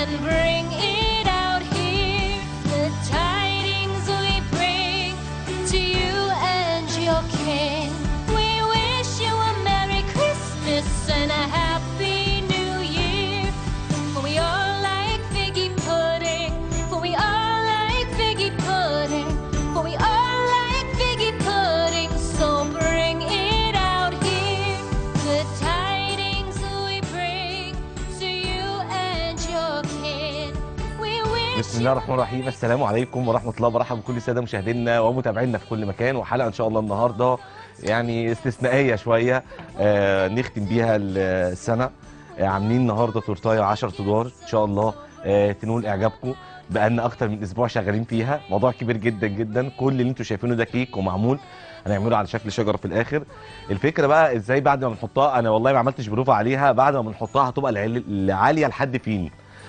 and bring it out here. The tidings we bring to you and your king. We wish you a Merry Christmas and a Happy New Year. For we all like figgy pudding. For we all like figgy pudding. For we all like figgy pudding. So bring it out here. The tidings we bring to you and your kin. We wish بسم الله الرحمن الرحيم السلام عليكم ورحمه الله وبركاته بكل الساده مشاهدينا ومتابعينا في كل مكان وحلقه ان شاء الله النهارده يعني استثنائيه شويه آه نختم بيها السنه آه عاملين النهارده تورتايه 10 ادوار ان شاء الله آه تنول اعجابكم بقالنا اكتر من اسبوع شغالين فيها موضوع كبير جدا جدا كل اللي انتم شايفينه ده كيك ومعمول هنعمله على شكل شجره في الاخر الفكره بقى ازاي بعد ما بنحطها انا والله ما عملتش بروفه عليها بعد ما بنحطها هتبقى العل- عاليه لحد فين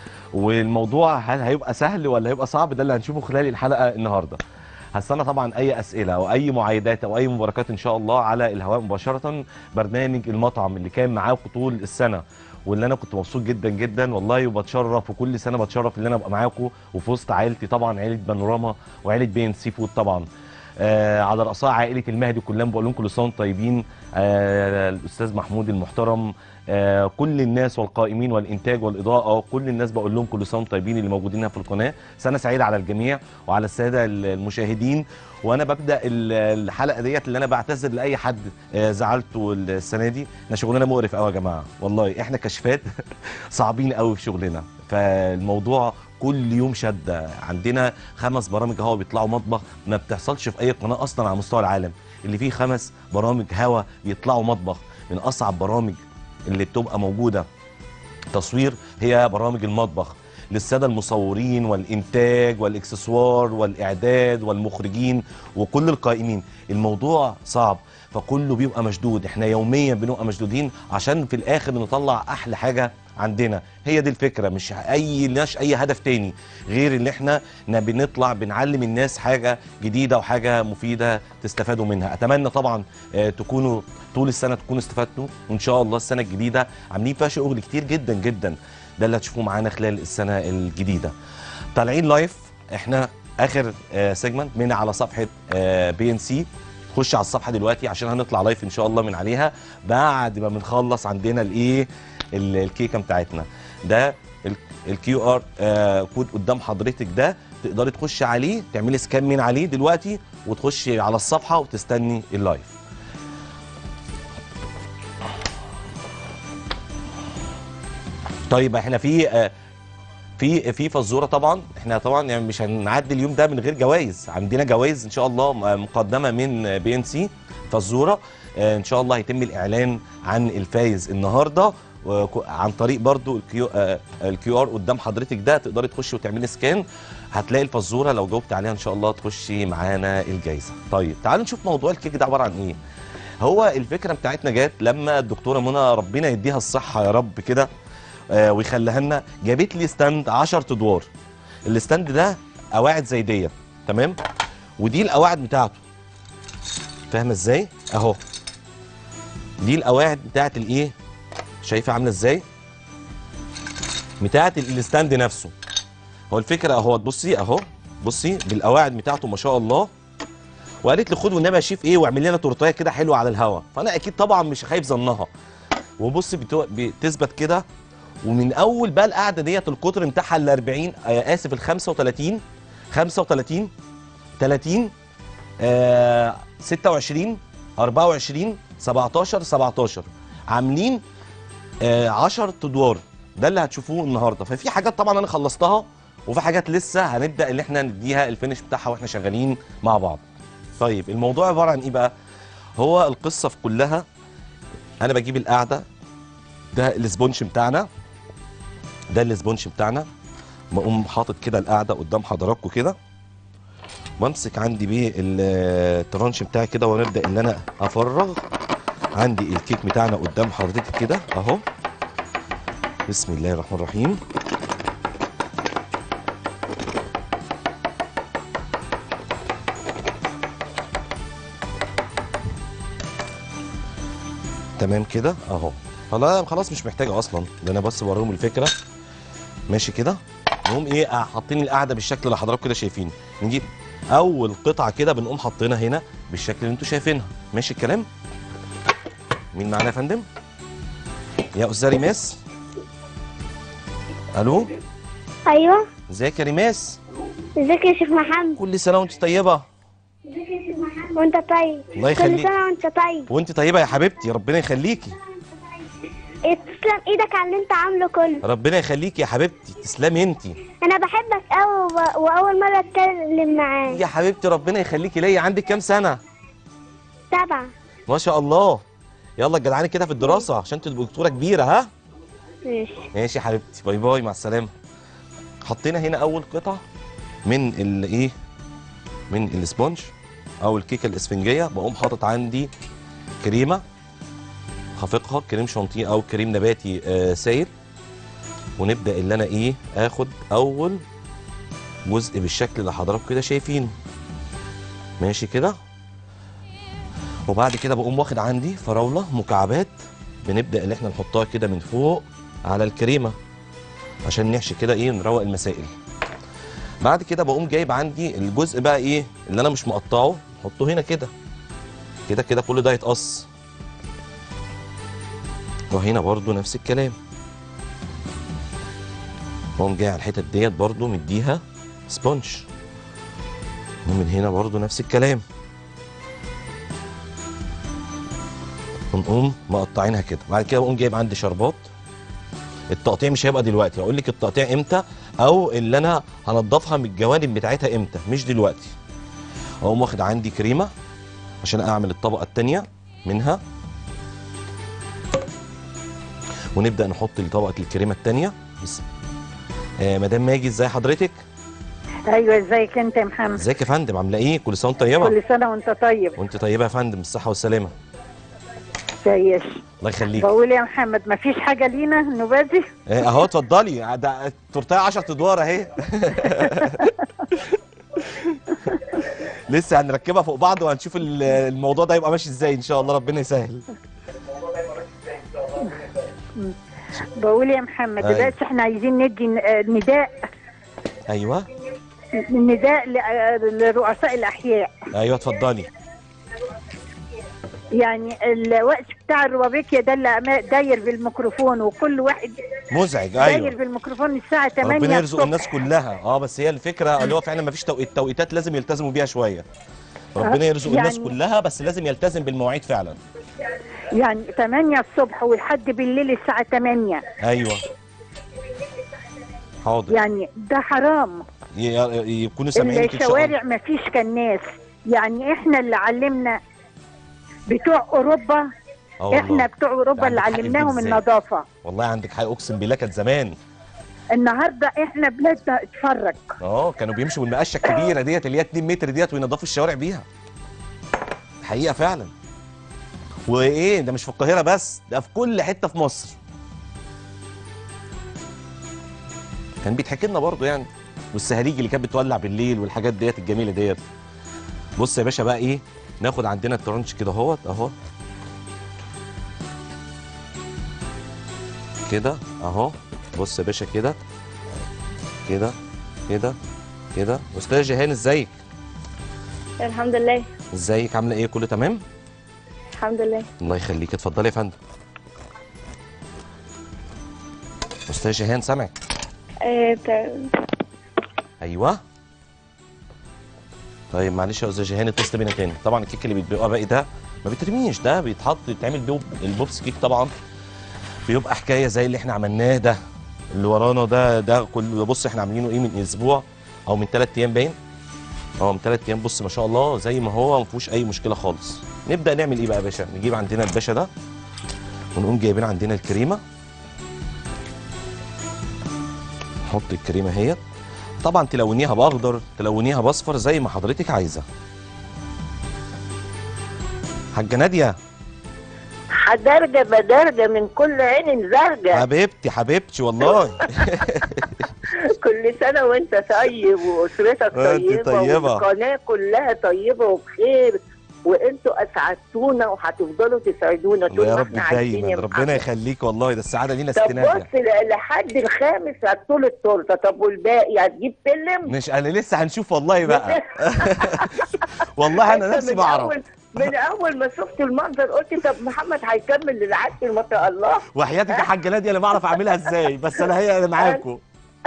والموضوع هل هيبقى سهل ولا هيبقى صعب ده اللي هنشوفه خلال الحلقه النهارده هستنى طبعا اي اسئله او اي معايدات او اي مباركات ان شاء الله على الهواء مباشره برنامج المطعم اللي كان معاكم طول السنه واللي انا كنت مبسوط جدا جدا والله وبتشرف وكل سنه بتشرف ان انا ابقى معاكم وفي وسط عائلتي طبعا عائله بانوراما وعائله بين سي فود طبعا آه على راسها عائله المهدي كلهم بقول لهم كل سنه وانتم طيبين آه الاستاذ محمود المحترم آه كل الناس والقائمين والانتاج والاضاءه كل الناس بقول لهم كل سنه وانتم طيبين اللي موجودين هنا في القناه سنه سعيده على الجميع وعلى الساده المشاهدين وانا ببدا ال- الحلقه ديت اللي انا بعتذر لاي حد آه زعلته السنه دي احنا شغلنا مقرف قوي يا جماعه والله احنا كشفات صعبين قوي في شغلنا فالموضوع كل يوم شده عندنا خمس برامج هوا بيطلعوا مطبخ ما بتحصلش في اي قناه اصلا على مستوى العالم اللي فيه خمس برامج هوا بيطلعوا مطبخ من اصعب برامج اللي بتبقى موجوده تصوير هي برامج المطبخ للساده المصورين والانتاج والاكسسوار والاعداد والمخرجين وكل القائمين الموضوع صعب فكله بيبقى مشدود احنا يوميا بنبقى مشدودين عشان في الاخر نطلع احلى حاجه عندنا هي دي الفكره مش اي لناش اي هدف تاني غير ان احنا ن- بنطلع بنعلم الناس حاجه جديده وحاجه مفيده تستفادوا منها اتمنى طبعا آه، تكونوا طول السنه تكونوا استفدتوا وان شاء الله السنه الجديده عاملين فيها شغل كتير جدا جدا ده اللي هتشوفوه معانا خلال السنه الجديده طالعين لايف احنا اخر سيجمنت من على صفحه بي ان سي خش على الصفحه دلوقتي عشان هنطلع لايف ان شاء الله من عليها بعد ما بنخلص عندنا الايه ال- الكيكه بتاعتنا ده الكيو ار كود قدام حضرتك ده تقدري تخشي عليه تعملي سكان من عليه دلوقتي وتخشي على الصفحه وتستني اللايف طيب احنا في آه، في في فزوره طبعا احنا طبعا يعني مش هنعدي اليوم ده من غير جوائز عندنا جوائز ان شاء الله م- مقدمه من بي ان سي فزوره آه، ان شاء الله هيتم الاعلان عن الفايز النهارده وك- عن طريق برضو الكيو آه، الكيو ار قدام حضرتك ده تقدري تخشي وتعملي سكان هتلاقي الفزوره لو جاوبت عليها ان شاء الله تخشي معانا الجايزه طيب تعالوا نشوف موضوع الكيك ده عباره عن ايه هو الفكره بتاعتنا جت لما الدكتوره منى ربنا يديها الصحه يا رب كده آه، ويخليها لنا جابت لي ستاند 10 ادوار الستاند ده قواعد زي ديت تمام ودي القواعد بتاعته فاهمه ازاي اهو دي القواعد بتاعت الايه شايفه عامله ازاي بتاعت ال- الستاند نفسه هو الفكره اهو بصي اهو بصي بالقواعد بتاعته ما شاء الله وقالت لي خد والنبي يا شيف ايه واعمل لنا تورتايه كده حلوه على الهوا فانا اكيد طبعا مش خايف ظنها وبصي بتو- بتثبت كده ومن اول بقى القعده ديت القطر بتاعها ال 40 آه اسف ال 35 35 30 آه 26 24 17 17 عاملين آه 10 ادوار ده اللي هتشوفوه النهارده ففي حاجات طبعا انا خلصتها وفي حاجات لسه هنبدا ان احنا نديها الفينش بتاعها واحنا شغالين مع بعض طيب الموضوع عباره عن ايه بقى هو القصه في كلها انا بجيب القعده ده السبونش بتاعنا ده السبونش بتاعنا بقوم حاطط كده القعده قدام حضراتكم كده وامسك عندي بيه الترانش بتاعي كده ونبدا ان انا افرغ عندي الكيك بتاعنا قدام حضرتك كده اهو بسم الله الرحمن الرحيم تمام كده اهو خلاص خلاص مش محتاجه اصلا ده انا بس بوريهم الفكره ماشي كده نقوم ايه آه، حاطين القاعده بالشكل اللي حضراتكم كده شايفينه نجيب اول قطعه كده بنقوم حاطينها هنا بالشكل اللي انتوا شايفينها ماشي الكلام مين معانا يا فندم يا استاذه ريماس الو ايوه ازيك يا ريماس ازيك يا شيخ محمد كل سنه وانت طيبه وانت طيب الله كل يخليك. سنه وانت طيب وانت طيبه يا حبيبتي ربنا يخليكي إيه، تسلم ايدك على اللي انت عامله كله ربنا يخليكي يا حبيبتي تسلمي انت انا بحبك قوي و... واول مره اتكلم معاك يا حبيبتي ربنا يخليكي ليا عندك كام سنه سبعة ما شاء الله يلا جدعاني كده في الدراسه عشان تبقي دكتوره كبيره ها ماشي ماشي يا حبيبتي باي باي مع السلامه حطينا هنا اول قطعه من الايه من الاسبونج او الكيكه الاسفنجيه بقوم حاطط عندي كريمه خافقها كريم شانتيه او كريم نباتي آه سايل ونبدا اللي انا ايه اخد اول جزء بالشكل اللي حضراتكم كده شايفينه ماشي كده وبعد كده بقوم واخد عندي فراوله مكعبات بنبدا اللي احنا نحطها كده من فوق على الكريمه عشان نحشي كده ايه نروق المسائل بعد كده بقوم جايب عندي الجزء بقى ايه اللي انا مش مقطعه احطه هنا كده كده كده كل ده يتقص وهنا برضو نفس الكلام بقوم جاي على الحتت ديت برضو مديها سبونج ومن هنا برضو نفس الكلام ونقوم مقطعينها كده بعد كده بقوم جايب عندي شربات التقطيع مش هيبقى دلوقتي هقول لك التقطيع امتى او اللي انا هنضفها من الجوانب بتاعتها امتى مش دلوقتي اقوم واخد عندي كريمه عشان اعمل الطبقه الثانيه منها ونبدا نحط طبقه الكريمه الثانيه بس آه مدام ماجي ازاي حضرتك ايوه ازيك انت يا محمد ازيك يا فندم عامله ايه كل سنه وانت طيبه كل سنه وانت طيب وانت طيبه يا فندم بالصحه والسلامه كويس الله يخليك بقول يا محمد ما فيش حاجه لينا نبادي آه، اهو اتفضلي ده التورتيه 10 ادوار اهي لسه هنركبها فوق بعض وهنشوف ال- الموضوع ده يبقى ماشي ازاي ان شاء الله ربنا يسهل بقول يا محمد أيوة. دلوقتي احنا عايزين ندي ن- آه، نداء ايوه نداء ل- آه، لرؤساء الاحياء ايوه اتفضلي يعني الوقت بتاع الروابيكيا ده اللي أما- داير بالميكروفون وكل واحد مزعج داير ايوه بالميكروفون الساعه 8 ربنا يرزق الصبح. الناس كلها اه بس هي الفكره اللي هو فعلا ما فيش توقيت التوقيتات لازم يلتزموا بيها شويه ربنا يرزق الناس يعني- كلها بس لازم يلتزم بالمواعيد فعلا يعني 8 الصبح ولحد بالليل الساعه 8 ايوه حاضر يعني ده حرام ي- يكونوا سامعينك ان شاء الله الشوارع ما فيش كناس يعني احنا اللي علمنا بتوع اوروبا اه والله. احنا بتوع اوروبا اللي عندك حق في دي علمناهم بالذات. النظافه والله عندك حق اقسم بالله كانت زمان النهارده احنا بلادنا اتفرج اه كانوا بيمشوا بالمقشه الكبيره ديت اللي هي 2 متر ديت وينضفوا الشوارع بيها حقيقه فعلا وايه ده مش في القاهره بس ده في كل حته في مصر كان بيتحكي لنا برضه يعني والسهاريج اللي كانت بتولع بالليل والحاجات ديت الجميله ديت بص يا باشا بقى ايه ناخد عندنا الترانش كده اهوت اهو كده اهو بص يا باشا كده كده كده كده استاذ جيهان ازيك الحمد لله ازيك عامله ايه كله تمام الحمد لله الله يخليك اتفضلي يا فندم استاذ جيهان سامعك آه، ايوه طيب معلش يا استاذ جيهان اتصل بينا تاني طبعا الكيك اللي بيتبقى باقي ده ما بيترميش ده بيتحط يتعمل بيه البوبس كيك طبعا بيبقى حكايه زي اللي احنا عملناه ده اللي ورانا ده ده كل بص احنا عاملينه ايه من اسبوع او من ثلاث ايام باين اه من ثلاث ايام بص ما شاء الله زي ما هو ما فيهوش اي مشكله خالص نبدا نعمل ايه بقى يا باشا نجيب عندنا الباشا ده ونقوم جايبين عندنا الكريمه نحط الكريمه اهيت طبعا تلونيها باخضر تلونيها باصفر زي ما حضرتك عايزه حاجه ناديه حدرجة بدرجة من كل عين زرجة حبيبتي حبيبتي والله كل سنة وانت طيب وأسرتك وانت طيبة طيبة. والقناة كلها طيبة وبخير وانتوا اسعدتونا وهتفضلوا تسعدونا طول الله يا ما رب احنا عايشين دايما يا ربنا محمد. يخليك والله ده السعاده لينا طب استناد بص ل- لحد الخامس هتطول التورته طب والباقي هتجيب سلم مش انا لسه هنشوف والله بقى والله انا أنت نفسي من بعرف أول- من اول ما شفت المنظر قلت طب محمد هيكمل للعشر ما شاء الله وحياتك يا حاجه ناديه انا بعرف اعملها ازاي بس انا هي انا معاكم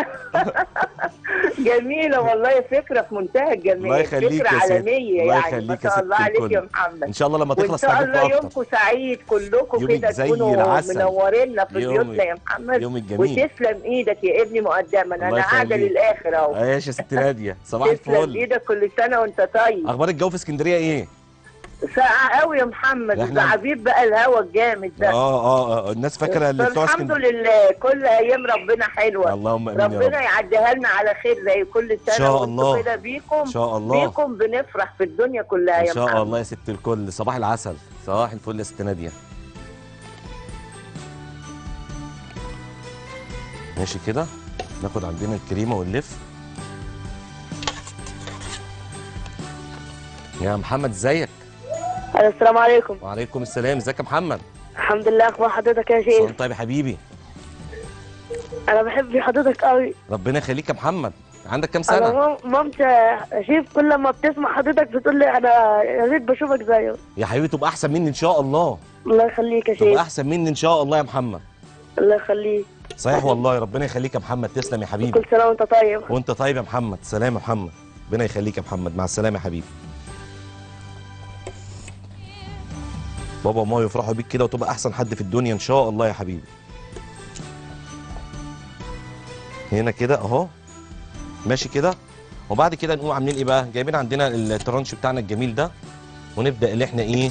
جميله والله فكره في منتهى الجمال الله يخليك فكره يا ست. عالميه الله يعني يخليك ما يا شاء ست الله عليك الكل. يا محمد ان شاء الله لما وان تخلص شاء الله تعجبكم اكتر يومكم سعيد كلكم يومك كده زي تكونوا العسل. منورينا في يومك- بيوتنا يا محمد يومك جميل وتسلم ايدك يا ابني مقدما الله انا قاعده يخليك. للاخر اهو ايش يا ست ناديه صباح تسلم الفل ايدك كل سنه وانت طيب اخبار الجو في اسكندريه ايه ساقعه قوي يا محمد إحنا- زعبيب بقى الهوا الجامد ده اه اه اه الناس فاكره اللي بتوع الحمد اسكندريه لله كل ايام ربنا حلوه اللهم امين يا ربنا رب يعديها لنا على خير زي كل سنه شاء وانتوا الله. كده بيكم ان شاء الله بيكم بنفرح في الدنيا كلها يا ان شاء محمد الله يا ست الكل صباح العسل صباح الفل يا ست ناديه ماشي كده ناخد عندنا الكريمه ونلف يا محمد ازيك السلام عليكم وعليكم السلام ازيك يا محمد الحمد لله اخبار حضرتك يا شيخ طيب يا حبيبي انا بحب حضرتك قوي ربنا يخليك يا محمد عندك كام انا سنه مام- مامتي يا شيف كل ما بتسمع حضرتك بتقول لي انا يا ريت بشوفك زيه يا حبيبي تبقى احسن مني ان شاء الله الله يخليك يا تبقى شيف احسن مني ان شاء الله يا محمد الله يخليك صحيح والله ربنا يخليك يا محمد تسلم يا حبيبي كل سنه وانت طيب وانت طيب يا محمد سلام يا محمد ربنا يخليك يا محمد مع السلامه يا حبيبي بابا وماما يفرحوا بيك كده وتبقى احسن حد في الدنيا ان شاء الله يا حبيبي هنا كده اهو ماشي كده وبعد كده نقوم عاملين ايه بقى جايبين عندنا الترانش بتاعنا الجميل ده ونبدا اللي احنا ايه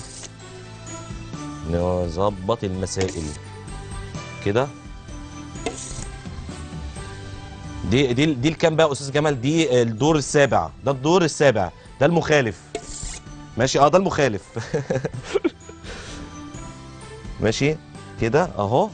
نظبط المسائل كده دي دي دي الكام بقى يا استاذ جمال دي الدور السابع ده الدور السابع ده المخالف ماشي اه ده المخالف ماشي كده اهو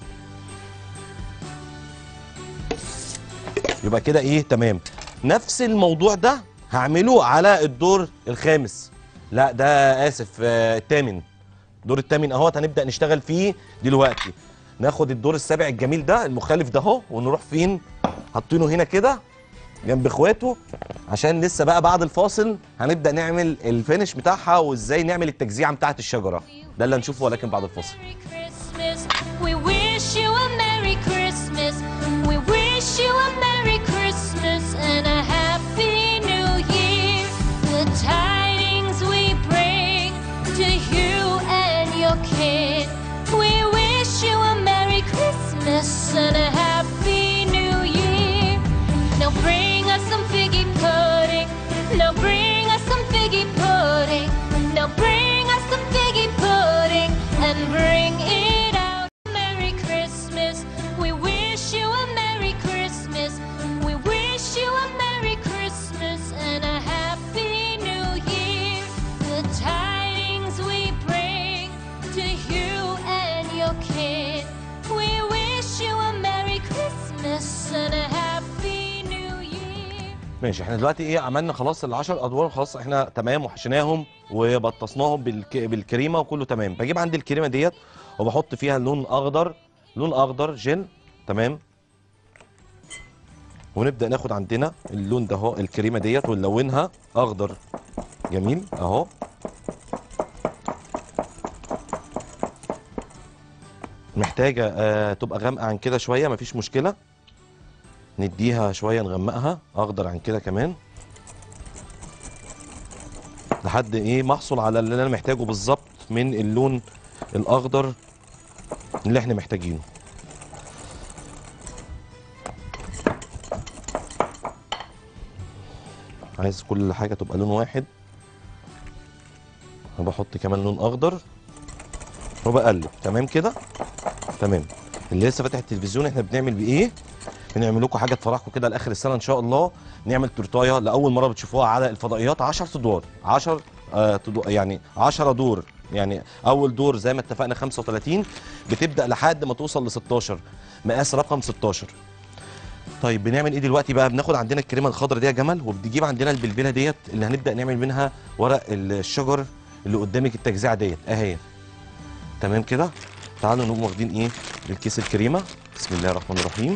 يبقى كده ايه تمام نفس الموضوع ده هعمله على الدور الخامس لا ده اسف آه، الثامن الدور الثامن اهوت هنبدا نشتغل فيه دلوقتي ناخد الدور السابع الجميل ده المخالف ده اهو ونروح فين حاطينه هنا كده جنب اخواته عشان لسه بقى بعد الفاصل هنبدا نعمل الفينش بتاعها وازاي نعمل التجزيعه بتاعه الشجره ده اللي هنشوفه ولكن بعد الفاصل Merry Christmas. We wish you a Merry Christmas. We wish you a Merry Christmas and a Happy New Year. The tidings we bring to you and your kin. We wish you a Merry Christmas and a Happy New Year. Now bring us some figgy pudding. Now bring us some figgy pudding. Now bring us some figgy pudding and bring it out. Merry Christmas. We wish you a Merry Christmas. We wish you a Merry Christmas and a Happy New Year. The tidings we bring to you and your kin. We wish you a Merry Christmas and a Happy New Year. ماشي احنا دلوقتي ايه عملنا خلاص العشر ادوار خلاص احنا تمام وحشيناهم وبطسناهم بالك... بالكريمه وكله تمام بجيب عندي الكريمه ديت وبحط فيها لون اخضر لون اخضر جل تمام ونبدا ناخد عندنا اللون ده اهو الكريمه ديت ونلونها اخضر جميل اهو محتاجه آه تبقى غامقه عن كده شويه مفيش مشكله نديها شويه نغمقها اخضر عن كده كمان لحد ايه ما احصل على اللي انا محتاجه بالظبط من اللون الاخضر اللي احنا محتاجينه عايز كل حاجه تبقى لون واحد وبحط كمان لون اخضر وبقلب تمام كده تمام اللي لسه فاتح التلفزيون احنا بنعمل بايه بنعمل لكم حاجه تفرحكم كده لاخر السنه ان شاء الله نعمل تورتايه لاول مره بتشوفوها على الفضائيات 10 ادوار 10 آه تدو- يعني 10 دور يعني اول دور زي ما اتفقنا 35 بتبدا لحد ما توصل ل 16 مقاس رقم 16 طيب بنعمل ايه دلوقتي بقى بناخد عندنا الكريمه الخضراء دي يا جمل وبنجيب عندنا البلبله ديت اللي هنبدا نعمل منها ورق الشجر اللي قدامك التجزيعه ديت اهي تمام كده تعالوا نقوم واخدين ايه الكيس الكريمه بسم الله الرحمن الرحيم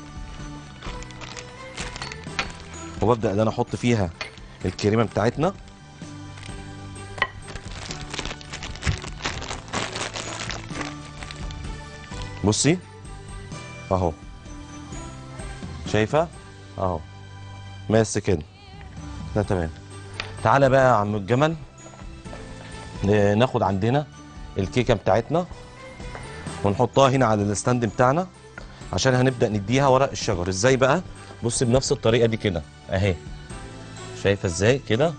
وببدا ان انا احط فيها الكريمه بتاعتنا بصي اهو شايفه اهو بس كده ده تمام تعالى بقى يا عم الجمل ن- ناخد عندنا الكيكه بتاعتنا ونحطها هنا على الستاند بتاعنا عشان هنبدا نديها ورق الشجر ازاي بقى بص بنفس الطريقه دي كده اهي شايفه ازاي كده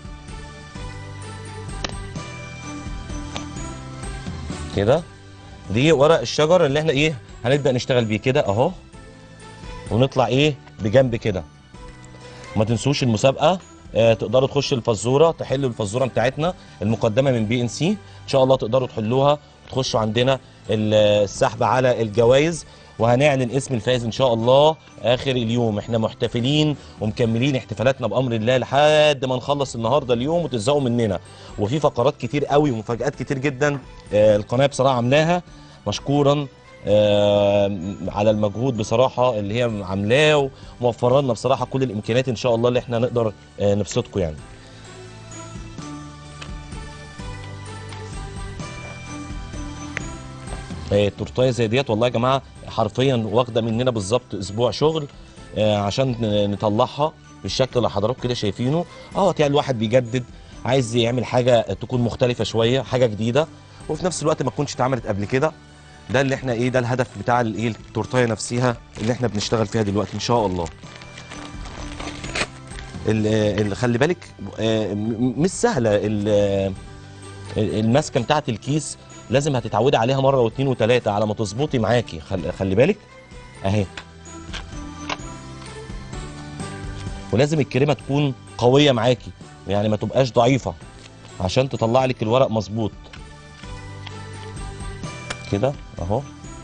كده دي ورق الشجر اللي احنا ايه هنبدا نشتغل بيه كده اهو ونطلع ايه بجنب كده ما تنسوش المسابقه آه تقدروا تخشوا الفزوره تحلوا الفزوره بتاعتنا المقدمه من بي ان سي ان شاء الله تقدروا تحلوها وتخشوا عندنا ال- السحب على الجوائز وهنعلن اسم الفائز ان شاء الله اخر اليوم احنا محتفلين ومكملين احتفالاتنا بامر الله لحد ما نخلص النهارده اليوم وتزهقوا مننا وفي فقرات كتير قوي ومفاجات كتير جدا آه القناه بصراحه عاملاها مشكورا آه، على المجهود بصراحه اللي هي عاملاه وموفره لنا بصراحه كل الامكانيات ان شاء الله اللي احنا نقدر آه، نبسطكم يعني آه، التورتايه زي ديت والله يا جماعه حرفيا واخده مننا بالظبط اسبوع شغل آه، عشان ن- نطلعها بالشكل اللي حضراتكم كده شايفينه اه يعني الواحد بيجدد عايز يعمل حاجه تكون مختلفه شويه حاجه جديده وفي نفس الوقت ما تكونش اتعملت قبل كده ده اللي احنا ايه ده الهدف بتاع الايه التورتايه نفسها اللي احنا بنشتغل فيها دلوقتي ان شاء الله ال- ال- خلي بالك آه، م- م- مش سهله ال- آه، الماسكه بتاعت الكيس لازم هتتعودي عليها مره واثنين وثلاثه على ما تظبطي معاكي خل- خلي بالك اهي ولازم الكريمه تكون قويه معاكي يعني ما تبقاش ضعيفه عشان تطلع لك الورق مظبوط كده اهو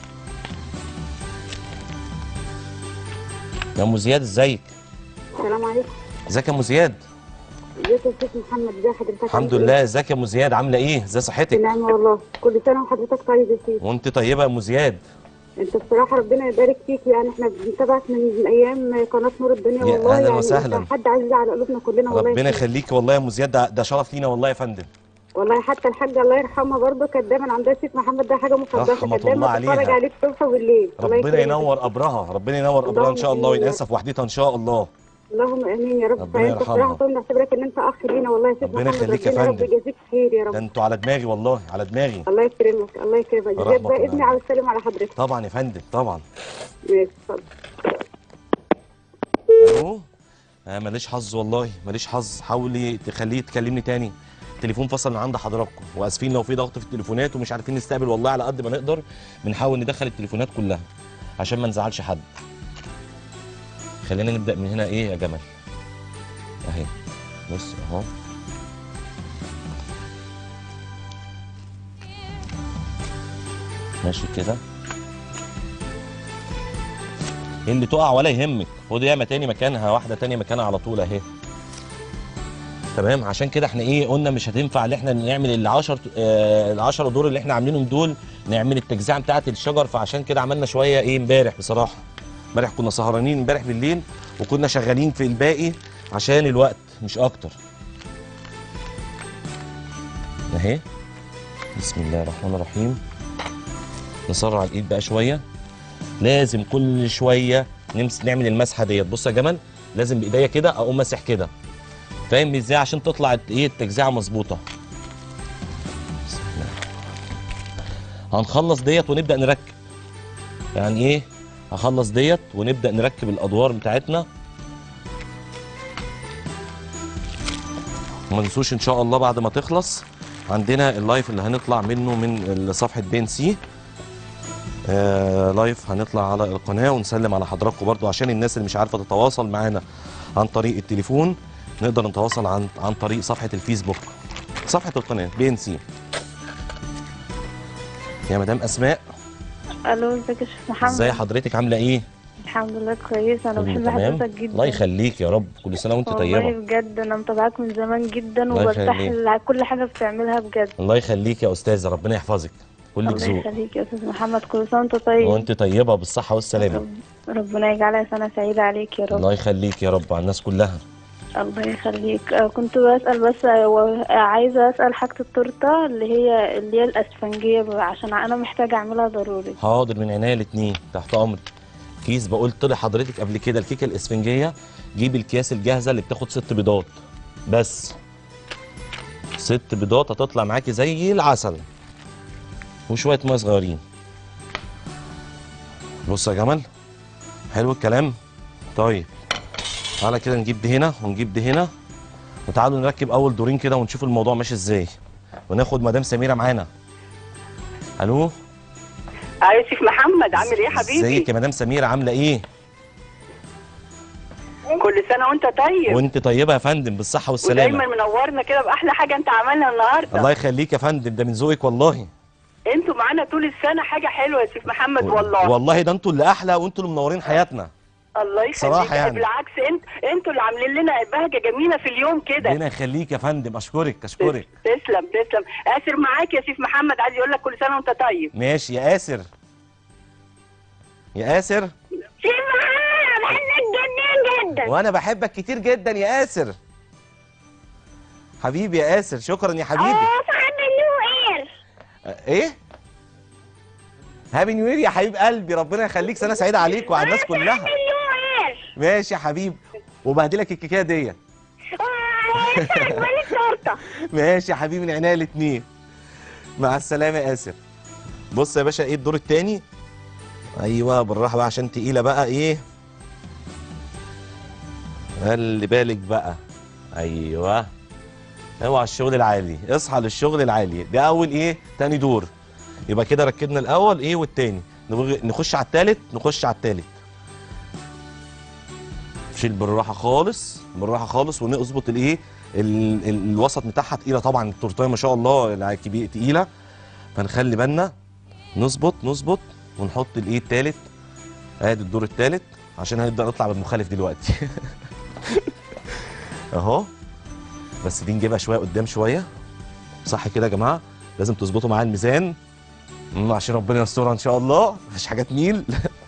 يا ام زياد ازيك السلام عليكم ازيك يا ام زياد ازيك يا استاذ محمد ازي حضرتك الحمد عامل لله ازيك يا ام زياد عامله ايه ازي ايه؟ صحتك بنعمة والله كل سنه وحضرتك طيب يا سيدي وانت طيبه يا ام زياد انت بصراحه ربنا يبارك فيك يعني احنا بنتابعك من ايام قناه نور الدنيا يا والله أهلاً يعني وسهلاً. انت حد عزيز على قلوبنا كلنا والله يا ربنا سيدي. يخليك والله يا ام زياد ده, ده شرف لينا والله يا فندم والله حتى الحاجه الله يرحمها برضه كانت دايما عندها سيف محمد ده حاجه مقدسه رحمة كانت دايما الله تتفرج عليها. عليك الصبح والليل الله ربنا يكرمك. ينور قبرها ربنا ينور قبرها ان شاء الله اللهم آمين. وينقذها في وحدتها ان شاء الله اللهم امين يا رب ربنا فانت يرحمها. بصراحه طول نعتبرك ان انت اخ لينا والله يا سيف ربنا محمد يخليك يا ربنا يا رب فندم. يجازيك خير يا ده رب انتوا على دماغي والله على دماغي الله يكرمك الله يكرمك رحمة زياد بقى الله ابني عليك. عاوز يسلم على حضرتك طبعا يا فندم طبعا ماشي اتفضل الو آه ماليش حظ والله ماليش حظ حاولي تخليه تكلمني تاني التليفون فصل من عند حضراتكم واسفين لو في ضغط في التليفونات ومش عارفين نستقبل والله على قد ما نقدر بنحاول ندخل التليفونات كلها عشان ما نزعلش حد خلينا نبدا من هنا ايه يا جمل اهي بص اهو ماشي كده اللي تقع ولا يهمك خد ياما تاني مكانها واحده تاني مكانها على طول اهي تمام عشان كده احنا ايه قلنا مش هتنفع ان احنا نعمل ال 10 آه ال 10 دور اللي احنا عاملينهم دول نعمل التجزئه بتاعه الشجر فعشان كده عملنا شويه ايه امبارح بصراحه امبارح كنا سهرانين امبارح بالليل وكنا شغالين في الباقي عشان الوقت مش اكتر اهي بسم الله الرحمن الرحيم نسرع الايد بقى شويه لازم كل شويه نمس نعمل المسحه ديت بص يا جمل لازم بايديا كده اقوم ماسح كده فاهم ازاي عشان تطلع ايه التجزئه مظبوطه بسم الله. هنخلص ديت ونبدا نركب يعني ايه هخلص ديت ونبدا نركب الادوار بتاعتنا وما تنسوش ان شاء الله بعد ما تخلص عندنا اللايف اللي هنطلع منه من صفحه بين سي آه لايف هنطلع على القناه ونسلم على حضراتكم برضو عشان الناس اللي مش عارفه تتواصل معانا عن طريق التليفون نقدر نتواصل عن عن طريق صفحه الفيسبوك صفحه القناه بي ان سي يا مدام اسماء الو ازيك يا شيخ محمد ازاي حضرتك عامله ايه الحمد لله كويسه انا كله بحب تمام حضرتك جدا الله يخليك يا رب كل سنه وانت والله طيبه بجد انا متابعاك من زمان جدا الله وبرتاح يخليك. ل- كل حاجه بتعملها بجد الله يخليك يا استاذه ربنا يحفظك كلك الله ذوق يخليك يا استاذ محمد كل سنه وانت طيب وانت طيبه بالصحه والسلامه رب- ربنا يجعلها سنه سعيده عليك يا رب الله يخليك يا رب على الناس كلها الله يخليك آه، كنت بسأل بس آه، و- آه، عايزة أسأل حاجة التورتة اللي هي اللي هي الأسفنجية بقى، عشان أنا محتاجة أعملها ضروري حاضر من عينيا الاثنين تحت امرك كيس بقولت لحضرتك قبل كده الكيكه الاسفنجيه جيب الكياس الجاهزه اللي بتاخد ست بيضات بس ست بيضات هتطلع معاكي زي العسل وشويه ميه صغيرين بص يا جمل حلو الكلام طيب تعالى كده نجيب دي هنا ونجيب دي هنا وتعالوا نركب اول دورين كده ونشوف الموضوع ماشي ازاي وناخد مدام سميره معانا الو ايوه شيخ محمد عامل ايه يا حبيبي؟ ازيك يا مدام سميره عامله ايه كل سنه وانت طيب وانت طيبه يا فندم بالصحه والسلامه ودايما منورنا كده باحلى حاجه انت عملنا النهارده الله يخليك يا فندم ده من ذوقك والله انتوا معانا طول السنه حاجه حلوه يا شيخ محمد والله والله ده انتوا اللي احلى وانتوا اللي منورين حياتنا الله يخليك صراحة يعني. بالعكس انت انتوا اللي عاملين لنا بهجه جميله في اليوم كده ربنا يخليك يا فندم اشكرك اشكرك تسلم تسلم اسر معاك يا شيخ محمد عايز يقول لك كل سنه وانت طيب ماشي يا اسر يا اسر شيخ محمد بحبك جدا جدا وانا بحبك كتير جدا يا اسر حبيبي يا اسر شكرا يا حبيبي صاحب النيو اير ايه هابي نيو يير يا حبيب قلبي ربنا يخليك سنه سعيده عليك وعلى الناس كلها نيو اير ماشي يا حبيبي وبهدلك الكيكه ديت عجباني التورته ماشي يا حبيبي من عينيا الاثنين مع السلامه يا اسر بص يا باشا ايه الدور التاني ايوه بالراحه بقى عشان تقيله بقى ايه خلي بالك بقى ايوه اوعى الشغل العالي اصحى للشغل العالي ده اول ايه تاني دور يبقى كده ركبنا الاول ايه والتاني نبغ- نخش على التالت نخش على التالت شيل بالراحه خالص بالراحه خالص ونظبط الايه ال- ال- الوسط بتاعها تقيله طبعا التورتايه ما شاء الله الكبير تقيله فنخلي بالنا نظبط نظبط ونحط الايه التالت ادي الدور التالت عشان هنبدا نطلع بالمخالف دلوقتي اهو بس دي نجيبها شويه قدام شويه صح كده يا جماعه لازم تظبطوا معايا الميزان مم، عشان ربنا يسترها ان شاء الله مفيش حاجه تميل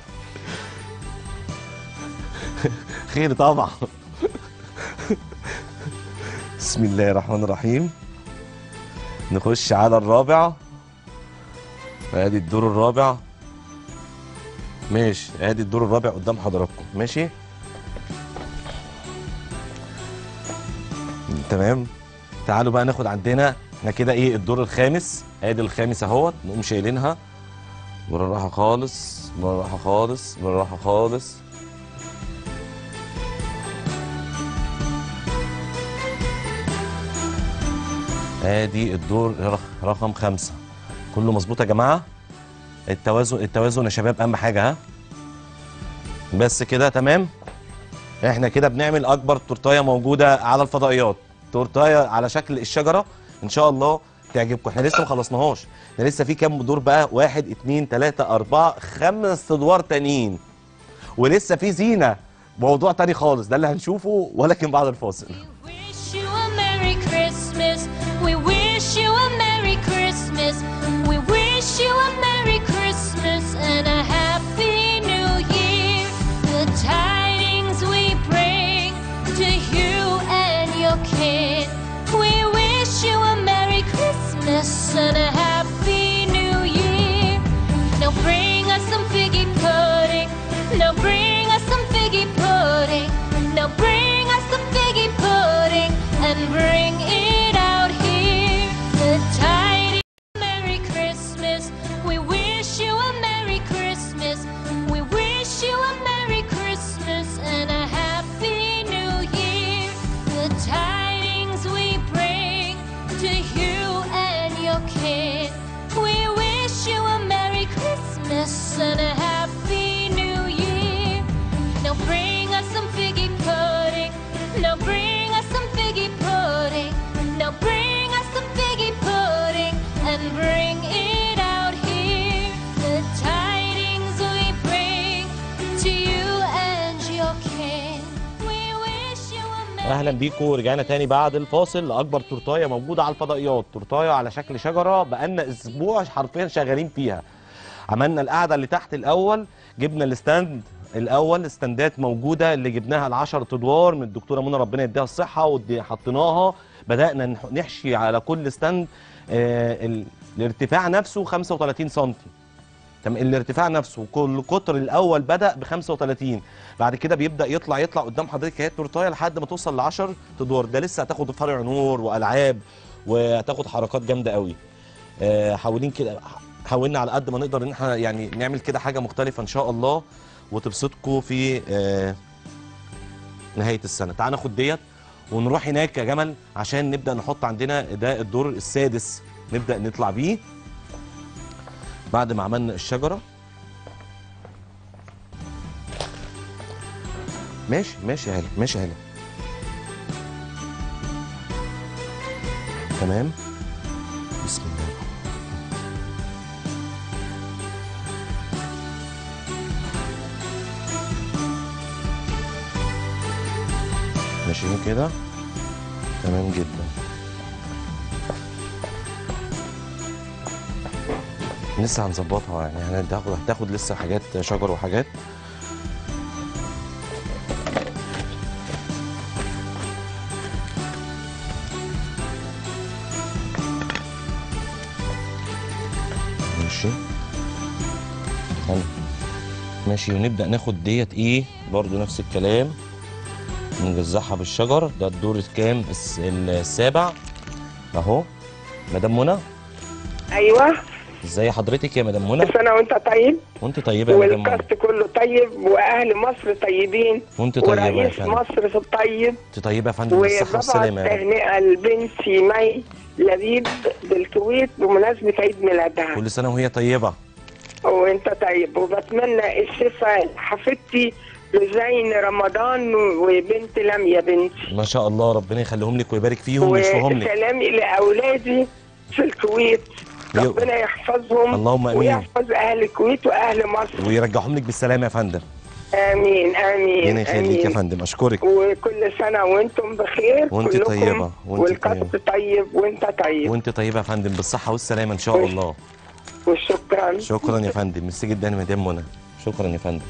خير طبعا بسم الله الرحمن الرحيم نخش على الرابع ادي الدور الرابع ماشي ادي الدور الرابع قدام حضراتكم ماشي تمام تعالوا بقى ناخد عندنا احنا كده ايه الدور الخامس ادي الخامس اهوت نقوم شايلينها بالراحه خالص بالراحه خالص بالراحه خالص ادي الدور رخ- رقم خمسة كله مظبوط يا جماعه التوازن التوازن يا شباب اهم حاجه ها بس كده تمام احنا كده بنعمل اكبر تورتايه موجوده على الفضائيات تورتايه على شكل الشجره ان شاء الله تعجبكم احنا لسه ما خلصناهاش احنا لسه في كام دور بقى واحد اتنين تلاته اربعه خمس ادوار تانيين ولسه في زينه موضوع تاني خالص ده اللي هنشوفه ولكن بعد الفاصل wish you a Merry Christmas. We wish you a Merry Christmas. We wish you a Merry Christmas and a Happy New Year. The tidings we bring to you and your kin. We wish you a Merry Christmas and a Happy New Year. Now bring us some figgy pudding. Now bring us some figgy pudding. Now bring us some figgy pudding and bring it out here. The tidings. Merry Christmas. We wish you a Merry Christmas. We wish you a Merry Christmas and a Happy New Year. The tidings we bring to you and your kin. We wish you a Merry Christmas and a Happy New Year. اهلا بيكم ورجعنا تاني بعد الفاصل لاكبر تورتايه موجوده على الفضائيات تورتايه على شكل شجره بقالنا اسبوع حرفيا شغالين فيها عملنا القعده اللي تحت الاول جبنا الستاند الاول استندات موجوده اللي جبناها ال 10 ادوار من الدكتوره منى ربنا يديها الصحه وحطيناها بدانا نح- نحشي على كل ستاند آه ال- الارتفاع نفسه 35 سم تمام الارتفاع نفسه كل قطر الاول بدا ب 35 بعد كده بيبدا يطلع يطلع قدام حضرتك هي التورتايه لحد ما توصل ل 10 ادوار ده لسه هتاخد فرع نور والعاب وهتاخد حركات جامده قوي آه، حاولين كده حاولنا على قد ما نقدر ان احنا يعني نعمل كده حاجه مختلفه ان شاء الله وتبسطكم في آه، نهايه السنه تعال ناخد ديت ونروح هناك يا جمل عشان نبدا نحط عندنا ده الدور السادس نبدا نطلع بيه بعد ما عملنا الشجره ماشي ماشي يا هلا ماشي يا هلا تمام بسم الله ماشيين كده تمام جدا لسه هنظبطها يعني هتاخد هتاخد لسه حاجات شجر وحاجات ماشي حلو ماشي ونبدأ ناخد ديت ايه برضو نفس الكلام نجزعها بالشجر ده الدور الكام الس- السابع اهو مدام منى ايوه ازاي حضرتك يا مدام منى بس انا وانت طيب وانت طيبه يا مدام منى والكاست كله طيب واهل مصر طيبين وانت طيبه يا ورئيس فندم مصر طيب انت طيبه يا فندم بالصحه وببعت والسلامه يا رب تهنئه لبنتي مي لبيب بالكويت بمناسبه عيد ميلادها كل سنه وهي طيبه وانت طيب وبتمنى الشفاء لحفيدتي لزين رمضان وبنت لميا بنتي ما شاء الله ربنا يخليهم لك ويبارك فيهم ويشفيهم لك وسلامي لاولادي في الكويت يو- ربنا يحفظهم اللهم امين ويحفظ اهل الكويت واهل مصر ويرجعهم لك بالسلامه يا فندم امين امين ربنا يخليك يا آمين. فندم اشكرك وكل سنه وانتم بخير وانت كلكم طيبة، وانت والكاست طيب وانت طيب وانت طيبه يا فندم بالصحه والسلامه ان شاء الله وشكرا شكرا يا فندم ميرسي جدا يا مدام منى شكرا يا فندم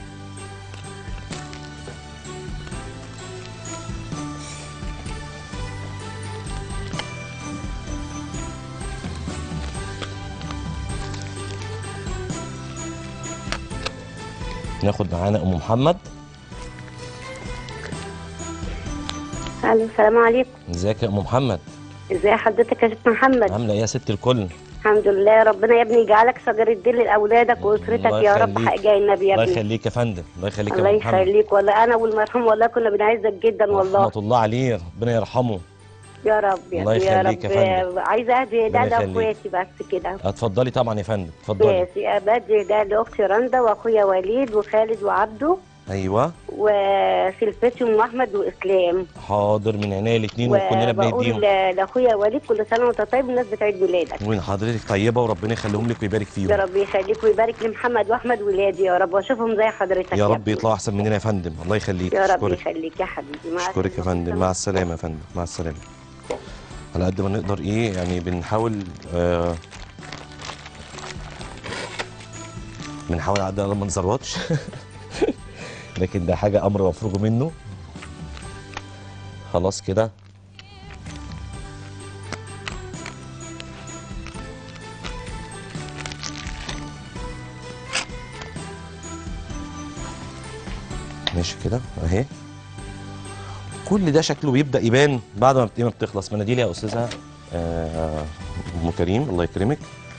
ناخد معانا ام محمد الو السلام عليكم ازيك يا ام محمد ازي حضرتك يا شيخ محمد عامله ايه يا ست الكل الحمد لله ربنا يا ابني يجعلك شجر الدين لاولادك واسرتك الله يا رب يخليك. حق النبي يا الله ابني يخليك يا فندم الله يخليك الله يا ام محمد يخليك والله انا والمرحوم والله كنا بنعزك جدا والله رحمه الله عليه ربنا يرحمه يا رب يا الله ابني يا يخليك رب يا فندم. عايزه اهدي ده ربنا يخليك. لاخواتي بس كده اتفضلي طبعا يا فندم اتفضلي ماشي بدي ده لاختي رندا واخويا وليد وخالد وعبده ايوه وسلفتي ام احمد واسلام حاضر من عينيا الاثنين وكلنا وبقول بنديهم ل- لاخويا وليد كل سنه وانت طيب بمناسبه عيد ميلادك وين حضرتك طيبه وربنا يخليهم لك ويبارك يا فيهم رب يخليك ويبارك لمحمد واحمد ولادي يا رب واشوفهم زي حضرتك يا رب ابني. يطلعوا احسن مننا يا فندم الله يخليك يا رب اشكرك يخليك يا حبيبي مع اشكرك يا فندم مع السلامه يا فندم مع السلامه على قد ما نقدر ايه يعني بنحاول آه بنحاول على قد ما نزروتش لكن ده حاجه امر مفروغ منه خلاص كده ماشي كده اهي كل ده شكله بيبدا يبان بعد ما بت- ما بتخلص مناديل يا استاذه آه، ام كريم الله يكرمك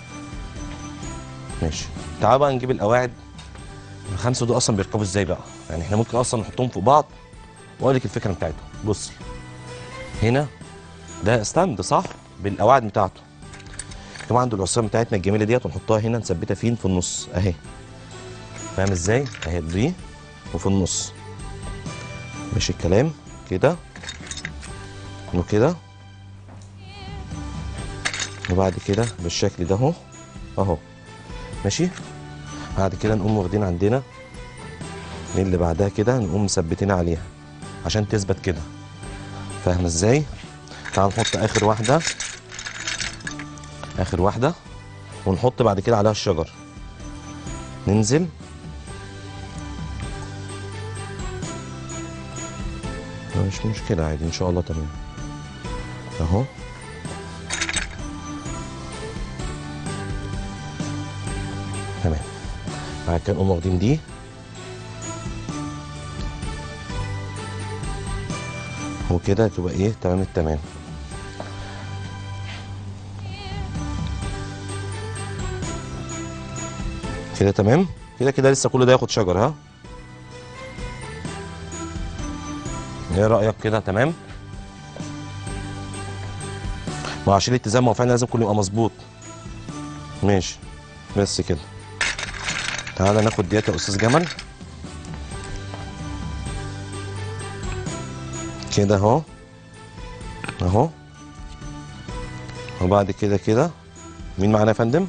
ماشي تعال بقى نجيب القواعد الخمسه دول اصلا بيركبوا ازاي بقى يعني احنا ممكن اصلا نحطهم فوق بعض واقول لك الفكره بتاعتهم بصي هنا ده ستاند صح بالقواعد بتاعته طبعا دول العصيان بتاعتنا الجميله ديت ونحطها هنا نثبتها فين في النص اهي فاهم ازاي اهي دي وفي النص ماشي الكلام كده وكده وبعد كده بالشكل ده اهو اهو ماشي بعد كده نقوم واخدين عندنا اللي بعدها كده نقوم مثبتين عليها عشان تثبت كده فاهمه ازاي تعال نحط اخر واحده اخر واحده ونحط بعد كده عليها الشجر ننزل مش مشكله عادي ان شاء الله تمام اهو تمام بعد كده نقوم واخدين دي وكده تبقى ايه تمام التمام كده تمام كده كده لسه كل ده ياخد شجر ها ايه رايك كده تمام ما عشان الاتزان ما هو فعلا لازم كله يبقى مظبوط ماشي بس كده تعالى ناخد ديت يا استاذ جمل كده اهو اهو وبعد كده كده مين معانا يا فندم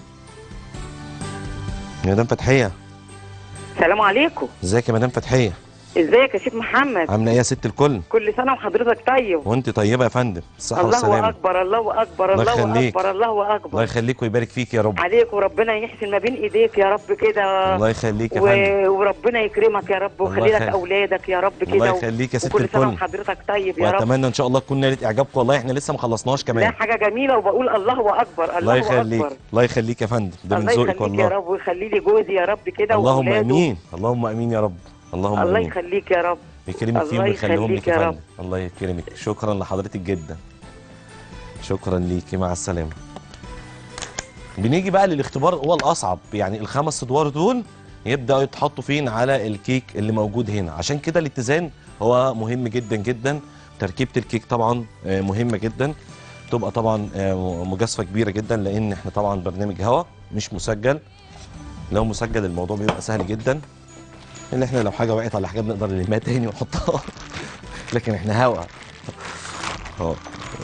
مدام فتحيه السلام عليكم ازيك يا مدام فتحيه ازيك يا شيخ محمد عامله ايه يا ست الكل كل سنه وحضرتك طيب وانت طيبه يا فندم الصحه الله والسلامه اكبر الله اكبر الله الله يخليك. اكبر الله الله اكبر يخليك ويبارك فيك يا رب عليك وربنا يحسن ما بين ايديك يا رب كده الله يخليك يا و... فندم وربنا يكرمك يا رب الله ويخلي لك يخليك. اولادك يا رب كده الله و- يخليك يا ست وكل سنه الكل وحضرتك طيب يا رب واتمنى ان شاء الله تكون نالت اعجابكم والله احنا لسه ما خلصناش لا كمان حاجه جميله وبقول الله اكبر الله الله يخليك اكبر الله يخليك يا فندم ده من الله ذوقك يخليك يا والله رب ويخلي لي جوزي يا رب كده اللهم وأولاده. امين اللهم امين يا رب اللهم الله امين يخليك يا رب يكرمك فيهم الله ويخليهم يخليك لك يا يا فندم الله يكرمك شكرا لحضرتك جدا شكرا ليكي مع السلامه بنيجي بقى للاختبار هو الاصعب يعني الخمس ادوار دول يبداوا يتحطوا فين على الكيك اللي موجود هنا عشان كده الاتزان هو مهم جدا جدا تركيبه الكيك طبعا آه، مهمه جدا تبقى طبعا آه، مجازفه كبيره جدا لان احنا طبعا برنامج هوا مش مسجل لو مسجل الموضوع بيبقى سهل جدا ان احنا لو حاجه وقعت على حاجه بنقدر نلمها تاني ونحطها لكن احنا هوا اه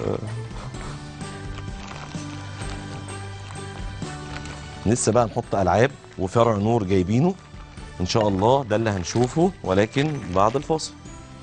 لسه بقى نحط العاب وفرع نور جايبينه ان شاء الله ده اللي هنشوفه ولكن بعد الفاصل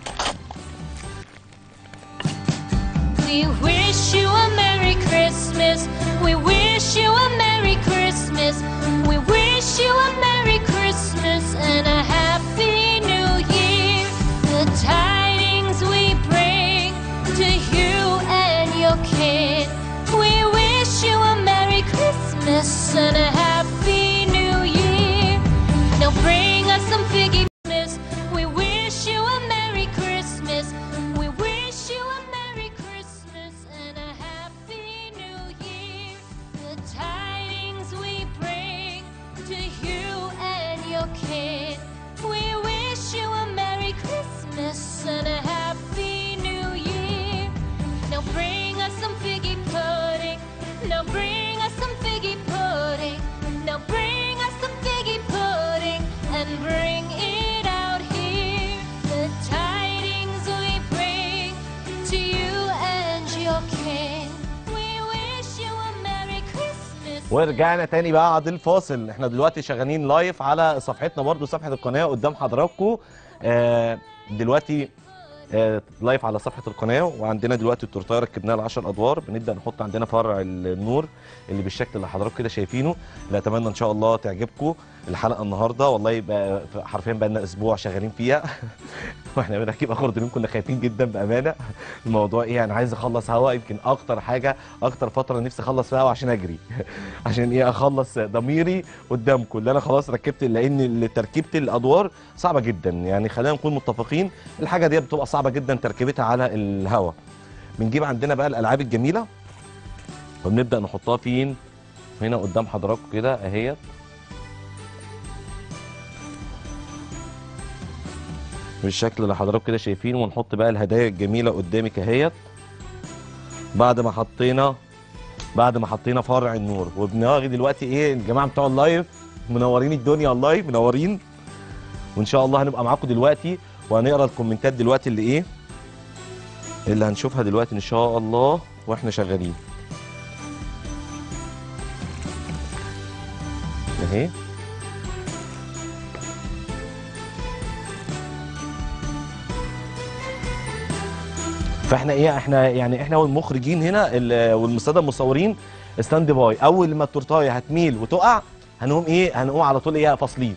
We wish you a Merry Christmas. We wish you a Merry Christmas. We wish you a Merry Christmas and a Happy New Year. The tidings we bring to you and your kid. We wish you a Merry Christmas and a Happy New Year. Now bring us some figgy Christmas. We wish you a Merry Christmas. We wish you a Merry Christmas and a Happy New Year. The tidings we bring to you and your kid. We wish you a Merry Christmas and a Happy New Year. Now bring us some figgy pudding. Now bring us some figgy pudding. Now bring us some figgy pudding and bring it out here. The tidings we bring to you and your king. We wish you a Merry Christmas. ورجعنا تاني بعد الفاصل احنا دلوقتي شغالين لايف على صفحتنا برضو صفحه القناه قدام حضراتكم آه دلوقتي آه لايف على صفحه القناه وعندنا دلوقتي التورتايه ركبناها ل 10 ادوار بنبدا نحط عندنا فرع النور اللي بالشكل اللي حضراتكم كده شايفينه اللي اتمنى ان شاء الله تعجبكم الحلقه النهارده والله يبقى حرفيا بقى لنا اسبوع شغالين فيها واحنا بنركب اخر دنيا كنا خايفين جدا بامانه الموضوع ايه انا عايز اخلص هوا يمكن اكتر حاجه اكتر فتره نفسي اخلص فيها هوا عشان اجري عشان ايه اخلص ضميري قدامكم اللي انا خلاص ركبت لان تركيبه الادوار صعبه جدا يعني خلينا نكون متفقين الحاجه دي بتبقى صعبه جدا تركيبتها على الهوا بنجيب عندنا بقى الالعاب الجميله وبنبدا نحطها فين هنا قدام حضراتكم كده اهيت بالشكل اللي حضراتكم كده شايفينه ونحط بقى الهدايا الجميله قدامك اهيت بعد ما حطينا بعد ما حطينا فرع النور وبنواغي دلوقتي ايه الجماعه بتوع اللايف منورين الدنيا والله منورين وان شاء الله هنبقى معاكم دلوقتي وهنقرا الكومنتات دلوقتي اللي ايه اللي هنشوفها دلوقتي ان شاء الله واحنا شغالين اهي فاحنا ايه احنا يعني احنا والمخرجين هنا ال- والساده المصورين ستاند باي اول ما التورتايه هتميل وتقع هنقوم ايه هنقوم على طول ايه فاصلين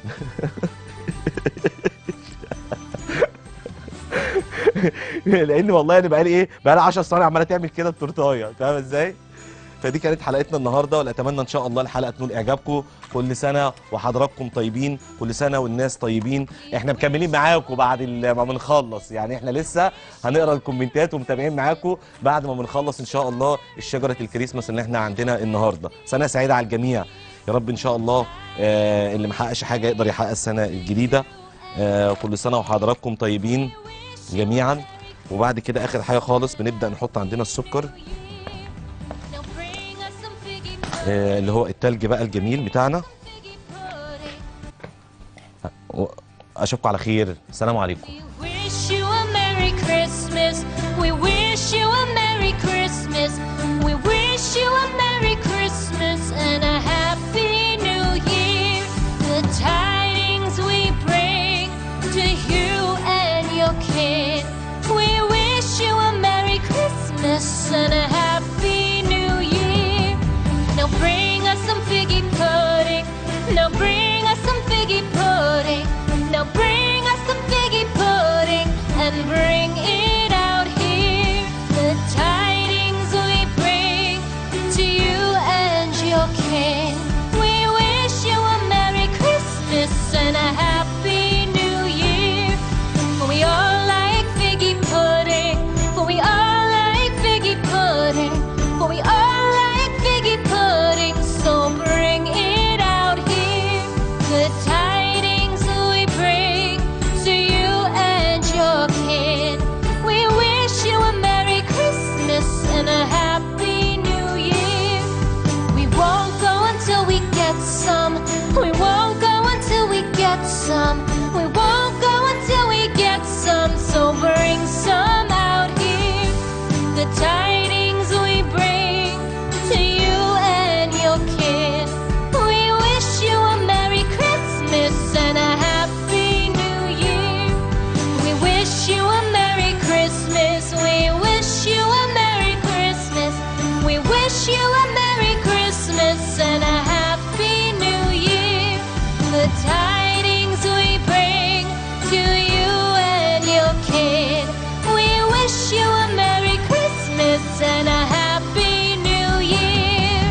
لان والله انا بقالي ايه بقالي 10 سنين عماله تعمل كده التورتايه فاهم ازاي فدي كانت حلقتنا النهارده ونتمنى ان شاء الله الحلقه تنول اعجابكم كل سنه وحضراتكم طيبين كل سنه والناس طيبين احنا مكملين معاكم بعد ال- ما بنخلص يعني احنا لسه هنقرا الكومنتات ومتابعين معاكم بعد ما بنخلص ان شاء الله الشجره الكريسماس اللي احنا عندنا النهارده سنه سعيده على الجميع يا رب ان شاء الله آه اللي محققش حاجه يقدر يحقق السنه الجديده آه كل سنه وحضراتكم طيبين جميعا وبعد كده اخر حاجه خالص بنبدا نحط عندنا السكر Now bring us some figgy آه، اللي هو التلج بقى الجميل بتاعنا و- اشوفكم على خير السلام عليكم We wish you a Merry Christmas. We wish you a Merry Christmas. We wish you a Merry Christmas and a Happy New Year. The tidings we bring to you and your kin. We wish you a Merry Christmas and a Happy New Year. Now bring us some figgy pudding. Now bring us some figgy pudding. Now bring us some figgy pudding and bring it out here. The tidings we bring to you and your kin. We wish you a Merry Christmas and a Happy New Year. For we all like figgy pudding. For we all like figgy pudding. For we all like figgy pudding. So bring it out here. The tidings we bring to you and your kin. We wish you a Merry Christmas and a Happy New Year. We won't go until we get some. We won't go until we get some. We won't go until we get some. So bring some out here. The tidings we bring to you and your kin. We wish you a Merry Christmas and a Happy New Year. We wish you a Merry Christmas. We wish you a Merry Christmas. We wish you a Merry Christmas and a Happy New Year. The tidings we bring to you and your kin. We wish you a Merry Christmas and a Happy New Year.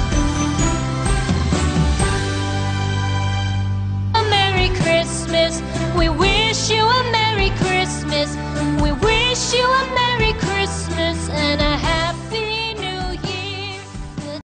a Merry Christmas.